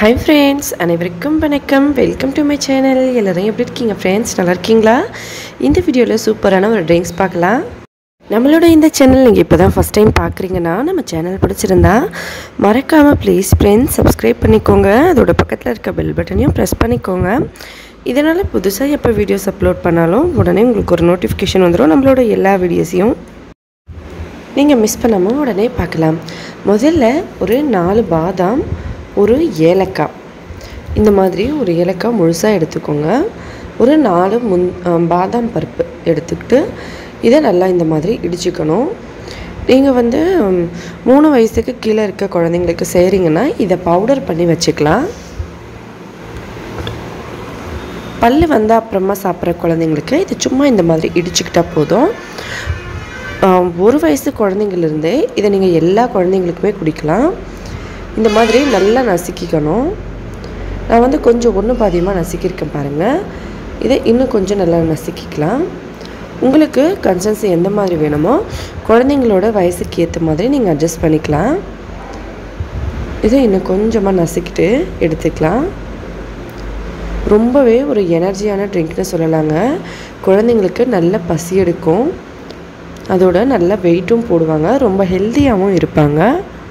hi friends அனைவருக்கும் வணக்கம் welcome to my channel எல்லோரும் எப்படி இருக்கீங்க ஃப்ரெண்ட்ஸ் நல்லா இருக்கீங்களா இந்த வீடியோவில் சூப்பரான ஒரு ட்ரிங்க்ஸ் பார்க்கலாம் நம்மளோட இந்த சேனல் நீங்கள் இப்போ தான் ஃபஸ்ட் டைம் பார்க்குறீங்கன்னா நம்ம சேனல் பிடிச்சிருந்தா மறக்காமல் ப்ளீஸ் ஃப்ரெண்ட்ஸ் சப்ஸ்கிரைப் பண்ணிக்கோங்க அதோட பக்கத்தில் இருக்க பெல் பட்டனையும் ப்ரெஸ் பண்ணிக்கோங்க இதனால் புதுசாக எப்போ வீடியோஸ் அப்லோட் பண்ணாலும் உடனே உங்களுக்கு ஒரு நோட்டிஃபிகேஷன் வந்துடும் நம்மளோட எல்லா வீடியோஸையும் நீங்கள் மிஸ் பண்ணாமல் உடனே பார்க்கலாம் முதல்ல ஒரு நாலு பாதாம் ஒரு ஏலக்காய் இந்த மாதிரி ஒரு ஏலக்காய் முழுசாக எடுத்துக்கோங்க ஒரு நாலு முன் அஹ், பாதாம் பருப்பு எடுத்துக்கிட்டு இதை நல்லா இந்த மாதிரி இடிச்சுக்கணும் நீங்கள் வந்து ம், மூணு வயசுக்கு கீழே இருக்க குழந்தைங்களுக்கு செய்கிறீங்கன்னா இதை பவுடர் பண்ணி வச்சுக்கலாம் பல்லு வந்த அப்புறமா சாப்பிட்ற குழந்தைங்களுக்கு இது சும்மா இந்த மாதிரி இடிச்சுக்கிட்டா போதும் ஆம், ஒரு வயசு குழந்தைங்கள்லேருந்தே இதை நீங்கள் எல்லா குழந்தைங்களுக்குமே குடிக்கலாம் இந்த மாதிரி நல்லா நசுக்கிக்கணும் நான் வந்து கொஞ்சம் ஒன்று பாதியமாக நசுக்கியிருக்கேன் பாருங்கள் இதை இன்னும் கொஞ்சம் நல்லா நசுக்கிக்கலாம் உங்களுக்கு கன்சன்சி எந்த மாதிரி வேணுமோ குழந்தைங்களோட வயசுக்கு ஏற்ற மாதிரி நீங்கள் அட்ஜஸ்ட் பண்ணிக்கலாம் இதை இன்னும் கொஞ்சமாக நசுக்கிட்டு எடுத்துக்கலாம் ரொம்பவே ஒரு எனர்ஜியான ட்ரிங்க்னு சொல்லலாங்க குழந்தைங்களுக்கு நல்ல பசி எடுக்கும் அதோட நல்ல வெயிட்டும் போடுவாங்க ரொம்ப ஹெல்த்தியாகவும் இருப்பாங்க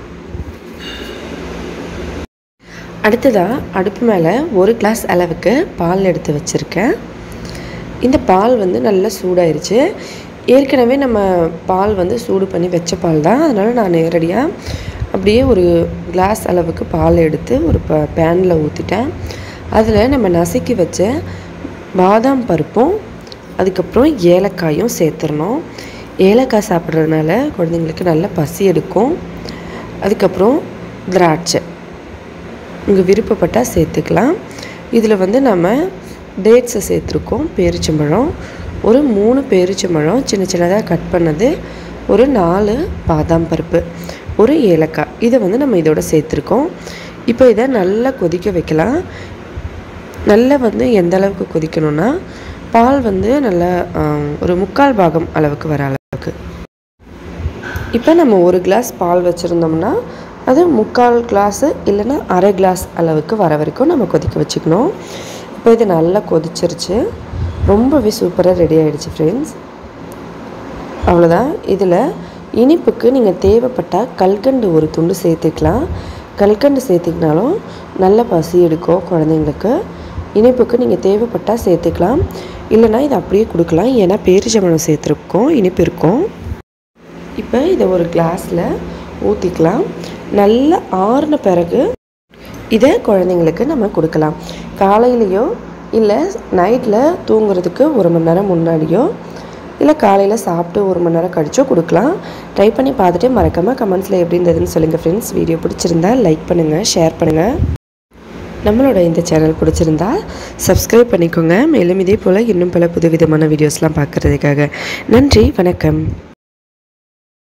அடுத்ததாக அடுப்பு மேலே ஒரு கிளாஸ் அளவுக்கு பால் எடுத்து வச்சுருக்கேன் இந்த பால் வந்து நல்லா சூடாயிருச்சு ஏற்கனவே நம்ம பால் வந்து சூடு பண்ணி வச்ச பால் தான் அதனால் நான் நேரடியாக அப்படியே ஒரு கிளாஸ் அளவுக்கு பால் எடுத்து ஒரு ப பேனில் ஊற்றிட்டேன் அதில் நம்ம நசுக்கி வச்ச பாதாம் பருப்பும் அதுக்கப்புறம் ஏலக்காயும் சேர்த்துடணும் ஏலக்காய் சாப்பிட்றதுனால குழந்தைங்களுக்கு நல்ல பசி எடுக்கும் அதுக்கப்புறம் திராட்சை உங்கள் விருப்பப்பட்டால் சேர்த்துக்கலாம் இதில் வந்து நம்ம டேட்ஸை சேர்த்துருக்கோம் பேரிச்சம்பழம் ஒரு மூணு பேரிச்சம்பழம் சின்ன சின்னதாக கட் பண்ணது ஒரு நாலு பாதாம் பருப்பு ஒரு ஏலக்காய் இதை வந்து நம்ம இதோட சேர்த்துருக்கோம் இப்போ இதை நல்லா கொதிக்க வைக்கலாம் நல்லா வந்து எந்த அளவுக்கு கொதிக்கணும்னா பால் வந்து நல்லா ஆம், ஒரு முக்கால் பாகம் அளவுக்கு வர அளவுக்கு இப்போ நம்ம ஒரு கிளாஸ் பால் வச்சுருந்தோம்னா அது முக்கால் கிளாஸு இல்லைன்னா அரை கிளாஸ் அளவுக்கு வர வரைக்கும் நம்ம கொதிக்க வச்சுக்கணும் இப்போ இது நல்லா கொதிச்சிருச்சு ரொம்பவே சூப்பராக ரெடி ஆகிடுச்சு ஃப்ரெண்ட்ஸ் அவ்வளோதான் இதில் இனிப்புக்கு நீங்கள் தேவைப்பட்டால் கல்கண்டு ஒரு துண்டு சேர்த்துக்கலாம் கல்கண்டு சேர்த்திக்கினாலும் நல்ல பசி எடுக்கும் குழந்தைங்களுக்கு இனிப்புக்கு நீங்கள் தேவைப்பட்டால் சேர்த்துக்கலாம் இல்லைன்னா இதை அப்படியே கொடுக்கலாம் ஏன்னா பேரிச்சம்பழம் சேர்த்துருக்கோம் இனிப்பு இருக்கும் இப்போ இதை ஒரு கிளாஸில் ஊற்றிக்கலாம் நல்லா ஆறின பிறகு இதை குழந்தைங்களுக்கு நம்ம கொடுக்கலாம் காலையிலையோ இல்லை நைட்டில் தூங்குறதுக்கு ஒரு மணி நேரம் முன்னாடியோ இல்லை காலையில் சாப்பிட்டு ஒரு மணி நேரம் கழிச்சோ கொடுக்கலாம் ட்ரை பண்ணி பார்த்துட்டு மறக்காமல் கமெண்ட்ஸில் எப்படி இருந்ததுன்னு சொல்லுங்கள் ஃப்ரெண்ட்ஸ் வீடியோ பிடிச்சிருந்தா லைக் பண்ணுங்கள் ஷேர் பண்ணுங்கள் நம்மளோட இந்த சேனல் பிடிச்சிருந்தா சப்ஸ்கிரைப் பண்ணிக்கோங்க மேலும் இதே போல் இன்னும் பல புதுவிதமான வீடியோஸ்லாம் பார்க்குறதுக்காக நன்றி வணக்கம்